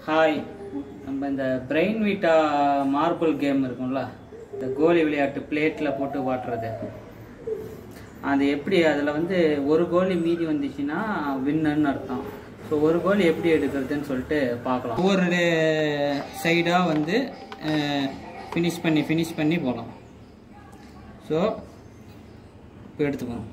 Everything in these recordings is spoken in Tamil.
ஹாய் நம்ம இந்த பிரெயின் வீட்டா மார்பிள் கேம் இருக்கும்ல இந்த கோலி விளையாட்டு பிளேட்டில் போட்டு வாட்டுறது அது எப்படி அதில் வந்து ஒரு கோலி மீதி வந்துச்சுன்னா வின்னுன்னு அர்த்தம் ஸோ ஒரு கோலி எப்படி எடுக்கிறதுன்னு சொல்லிட்டு பார்க்கலாம் ஒவ்வொரு சைடாக வந்து ஃபினிஷ் பண்ணி ஃபினிஷ் பண்ணி போகலாம் ஸோ இப்போ எடுத்துக்கணும்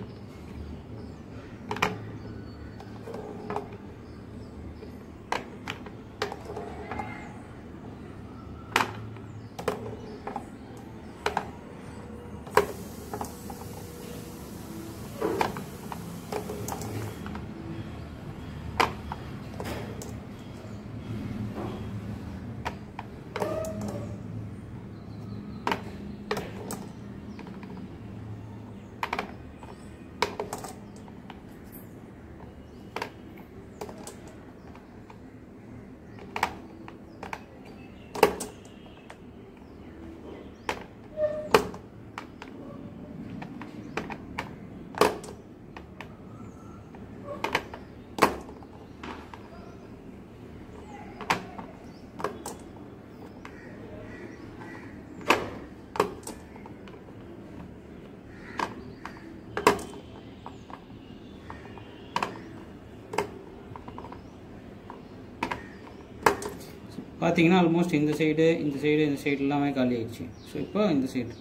பார்த்தீங்கன்னா ஆல்மோஸ்ட் இந்த சைடு இந்த சைடு இந்த சைடு எல்லாமே காலி ஆயிடுச்சு ஸோ இப்போ இந்த சைடு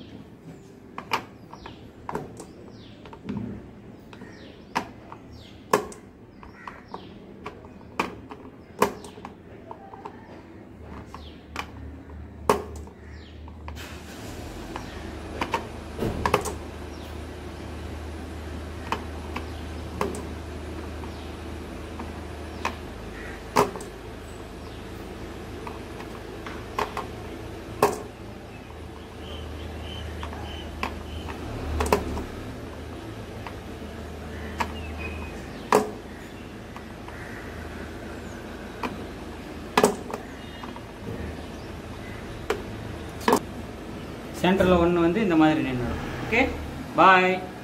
சென்டரில் ஒன்று வந்து இந்த மாதிரி நின்று ஓகே பாய்